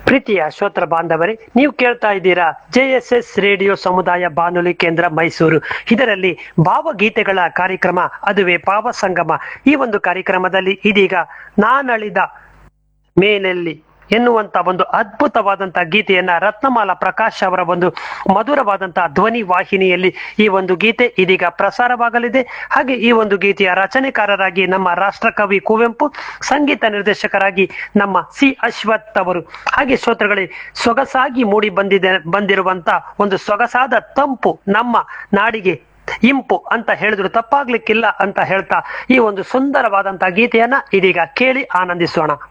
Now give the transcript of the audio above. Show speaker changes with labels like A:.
A: ಪ್ರೀತಿಯ ಶ್ರೋತ್ರ ಬಾಂಧವರೇ ನೀವು ಕೇಳ್ತಾ ಇದ್ದೀರಾ ಜೆಎಸ್ಎಸ್ ರೇಡಿಯೋ ಸಮುದಾಯ ಬಾನುಲಿ ಕೇಂದ್ರ ಮೈಸೂರು ಇದರಲ್ಲಿ ಭಾವಗೀತೆಗಳ ಕಾರ್ಯಕ್ರಮ ಅದುವೇ ಭಾವಸಂಗಮ ಈ ಒಂದು ಕಾರ್ಯಕ್ರಮದಲ್ಲಿ ಇದೀಗ ನಾನಳಿದ ಮೇಲೆಲ್ಲಿ ಎನ್ನುವಂತ ಒಂದು ಅದ್ಭುತವಾದಂತಹ ಗೀತೆಯನ್ನ ರತ್ನಮಾಲಾ ಪ್ರಕಾಶ್ ಅವರ ಒಂದು ಮಧುರವಾದಂತಹ ಧ್ವನಿ ವಾಹಿನಿಯಲ್ಲಿ ಈ ಒಂದು ಗೀತೆ ಇದೀಗ ಪ್ರಸಾರವಾಗಲಿದೆ ಹಾಗೆ ಈ ಒಂದು ಗೀತೆಯ ರಚನೆಕಾರರಾಗಿ ನಮ್ಮ ರಾಷ್ಟ್ರಕವಿ ಕುವೆಂಪು ಸಂಗೀತ ನಿರ್ದೇಶಕರಾಗಿ ನಮ್ಮ ಸಿ ಅಶ್ವಥ್ ಅವರು ಹಾಗೆ ಶ್ರೋತೃಗಳೇ ಸೊಗಸಾಗಿ ಮೂಡಿ ಬಂದಿದೆ ಬಂದಿರುವಂತ ಒಂದು ಸೊಗಸಾದ ತಂಪು ನಮ್ಮ ನಾಡಿಗೆ ಇಂಪು ಅಂತ ಹೇಳಿದ್ರು ತಪ್ಪಾಗ್ಲಿಕ್ಕಿಲ್ಲ ಅಂತ ಹೇಳ್ತಾ ಈ ಒಂದು ಸುಂದರವಾದಂತಹ ಗೀತೆಯನ್ನ ಇದೀಗ ಕೇಳಿ ಆನಂದಿಸೋಣ